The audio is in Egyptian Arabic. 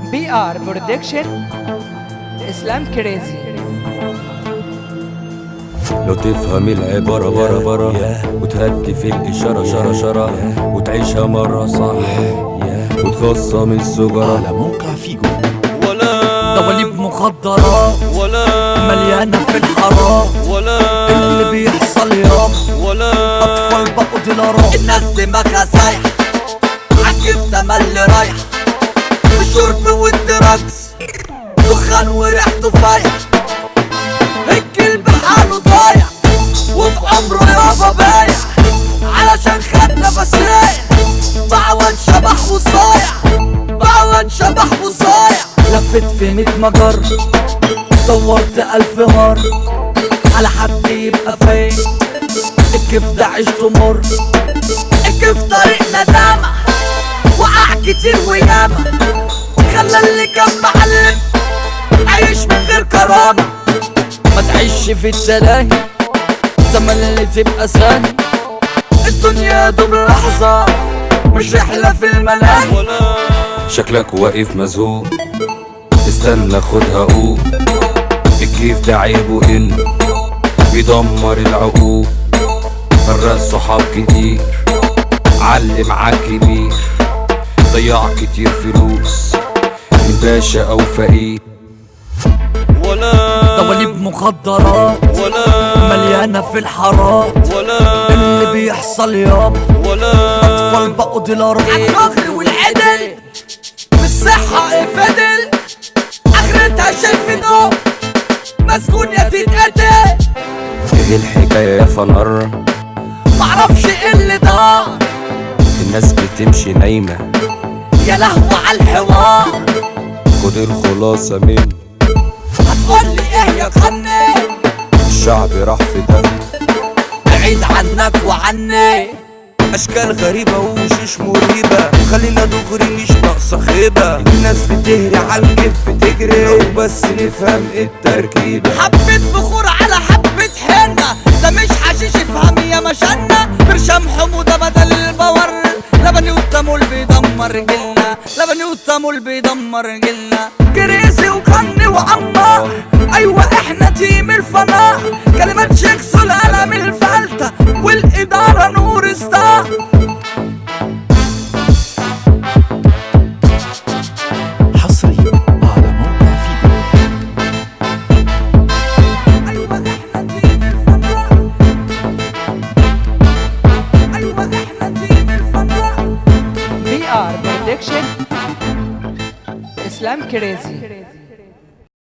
بي ار برودكشن اسلام كريزي لو تفهم العبارة برا برا وتهدي في الإشارة شرا شرا وتعيشها مرة صح وتخصم السجارة على موقع فيجو ولا دواليب مخدرات ولا مليانة في الحرام ولا اللي بيحصل يابا ولا أطفال بقوا دولارات الناس دماغها سايحة عكف تملي رايحة الشرب والدراكس دخان وريحته فايحة الكلب حاله ضايع وفي عمره يابا بايع علشان خد نفسية بعوض شبح وصايع بعوض شبح وصايع لفت في ميت مجر دورت ألف مر على حد يبقى فين الكيف ده عيشته مر الكيف طريق ندامة وقع كتير وياما خلى اللي كان معلم عايش من غير كرامة ما تعيش في التلاهي زمن اللي تبقى ساهي الدنيا دوب لحظة مش رحلة في الملاهي ولا شكلك واقف مذهول استنى خدها قول الكيف ده عيبه إن بيدمر العقول فرق صحاب كتير علم معاك كبير ضيع كتير فلوس من باشا أو فقير ولا دواليب مخدرات ولا مليانة في الحارات ولا اللي بيحصل يابا ولا أطفال بقوا دولارات الفخر والعدل بالصحة افدل آخرتها شايف نوم مسكون يا تتقتل ايه الحكاية يا فنر معرفش ايه اللي دار الناس بتمشي نايمة يا لهوي على الحوار خد الخلاصة من هتقولي ايه يا خني الشعب راح في دم بعيد عنك وعني اشكال غريبة ووشوش مريبة خلينا دغري مش ناقصة خيبة الناس بتهري على الكيف بتجري لو بس نفهم التركيبة حبة بخور على حبة حنة ده مش حشيش افهم يا مشنة برشام حموضة بدل البور لبني والتمول بيدمر جلنا لبني والتمول بيدمر جلنا كريسي وكني وعمار ايوه احنا تيم الفناء كلمات شيكس والقلم الفلتة والادارة نور ستار حصريا على موقع فيجو ايوه احنا تيم الفناء ايوه احنا تيم الفناء بي ار برودكشن اسلام كريزي